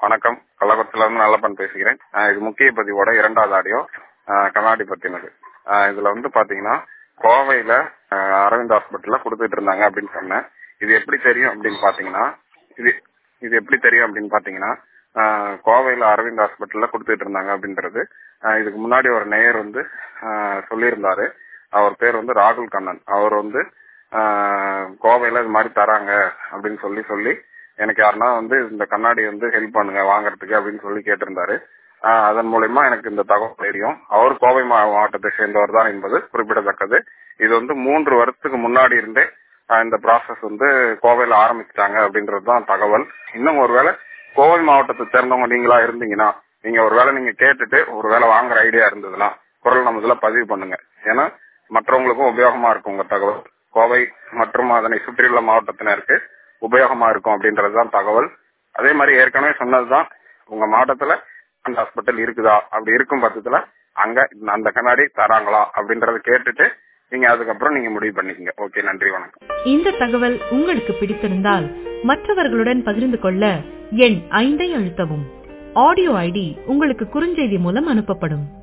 வணக்கம் கள்ளக்குளத்துல இருந்து நல்லப்பன் பேசுகிறேன் ஆஹ் இது முக்கிய பதிவோட இரண்டாவது ஆடியோ ஆஹ் கண்ணாடி பத்தினது ஆஹ் இதுல வந்து பாத்தீங்கன்னா கோவையில ஆஹ் அரவிந்த் ஹாஸ்பிட்டல்ல கொடுத்துட்டு இருந்தாங்க அப்படின்னு சொன்னேன் இது எப்படி தெரியும் அப்படின்னு பாத்தீங்கன்னா இது இது எப்படி தெரியும் அப்படின்னு பாத்தீங்கன்னா ஆஹ் கோவையில அரவிந்த் ஹாஸ்பிட்டல்ல கொடுத்துட்டு இருந்தாங்க அப்படின்றது ஆஹ் இதுக்கு முன்னாடி ஒரு நேயர் வந்து ஆஹ் சொல்லியிருந்தாரு அவர் பேர் வந்து ராகுல் கண்ணன் அவர் வந்து ஆஹ் கோவையில இது மாதிரி தராங்க அப்படின்னு சொல்லி சொல்லி எனக்கு யாருன்னா வந்து இந்த கண்ணாடி வந்து ஹெல்ப் பண்ணுங்க வாங்குறதுக்கு அப்படின்னு சொல்லி கேட்டிருந்தாரு ஆஹ் அதன் மூலயமா எனக்கு இந்த தகவல் தெரியும் அவர் கோவை மா- மாவட்டத்தை சேர்ந்தவர் தான் என்பது குறிப்பிடத்தக்கது இது வந்து மூன்று வருஷத்துக்கு முன்னாடி இருந்தே ஆஹ் இந்த ப்ராசஸ் வந்து கோவையில ஆரம்பிச்சிட்டாங்க அப்படின்றது தான் தகவல் இன்னும் ஒருவேளை கோவை மாவட்டத்தை சேர்ந்தவங்க நீங்களா இருந்தீங்கன்னா நீங்க ஒருவேளை நீங்க கேட்டுட்டு ஒருவேளை வாங்குற ஐடியா இருந்ததுன்னா குரல் நம்ம இதுல பதிவு பண்ணுங்க ஏன்னா மற்றவங்களுக்கும் உபயோகமா இருக்கும் உங்க தகவல் கோவை மற்றும் அதனை சுற்றியுள்ள மாவட்டத்தினருக்கு உபயோகமா இருக்கும் அப்படின்றதுதான் தகவல் அதே மாதிரி ஏற்கனவே சொன்னதுதான் உங்க மாவட்டத்துல அந்த ஹாஸ்பிட்டல் இருக்குதா அப்படி இருக்கும் பட்சத்துல அங்க அந்த கண்ணாடி தராங்களா அப்படின்றத கேட்டுட்டு நீங்க அதுக்கப்புறம் நீங்க முடிவு பண்ணிக்கங்க ஓகே நன்றி வணக்கம் இந்த தகவல் உங்களுக்கு பிடித்திருந்தால் மற்றவர்களுடன் பகிர்ந்து கொள்ள எண் ஐந்தை அழுத்தவும் ஆடியோ ஐடி உங்களுக்கு குறுஞ்செய்தி மூலம் அனுப்பப்படும்